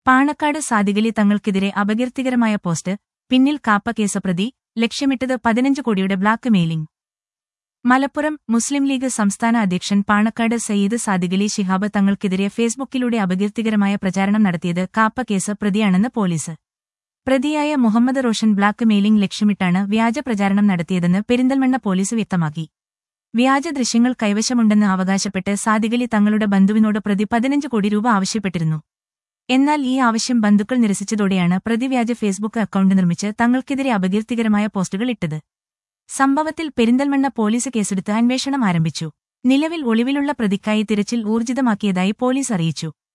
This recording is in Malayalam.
പാണക്കാട് സാദികലി തങ്ങൾക്കെതിരെ അപകീർത്തികരമായ പോസ്റ്റ് പിന്നിൽ കാപ്പ കേസ് പ്രതി ലക്ഷ്യമിട്ടത് പതിനഞ്ച് കോടിയുടെ ബ്ലാക്ക് മെയിലിംഗ് മലപ്പുറം മുസ്ലിം ലീഗ് സംസ്ഥാന അധ്യക്ഷൻ പാണക്കാട് സയ്യിദ് സാദിഖലി ശിഹാബ് തങ്ങൾക്കെതിരെ ഫേസ്ബുക്കിലൂടെ അപകീർത്തികരമായ പ്രചാരണം നടത്തിയത് കാപ്പ കേസ് പ്രതിയാണെന്ന് പോലീസ് പ്രതിയായ മുഹമ്മദ് റോഷൻ ബ്ലാക്ക് മെയിലിംഗ് ലക്ഷ്യമിട്ടാണ് വ്യാജ പ്രചാരണം നടത്തിയതെന്ന് പെരിന്തൽമണ്ണ പോലീസ് വ്യക്തമാക്കി വ്യാജ ദൃശ്യങ്ങൾ കൈവശമുണ്ടെന്ന് അവകാശപ്പെട്ട് സാദിഖലി തങ്ങളുടെ ബന്ധുവിനോട് പ്രതി പതിനഞ്ച് കോടി രൂപ ആവശ്യപ്പെട്ടിരുന്നു എന്നാൽ ഈ ആവശ്യം ബന്ധുക്കൾ നിരസിച്ചതോടെയാണ് പ്രതി വ്യാജ ഫേസ്ബുക്ക് അക്കൗണ്ട് നിർമ്മിച്ച് തങ്ങൾക്കെതിരെ അപകീർത്തികരമായ പോസ്റ്റുകൾ ഇട്ടത് സംഭവത്തിൽ പെരിന്തൽമണ്ണ പോലീസ് കേസെടുത്ത് അന്വേഷണം ആരംഭിച്ചു നിലവിൽ ഒളിവിലുള്ള പ്രതിക്കായി തിരച്ചിൽ ഊർജിതമാക്കിയതായി പോലീസ് അറിയിച്ചു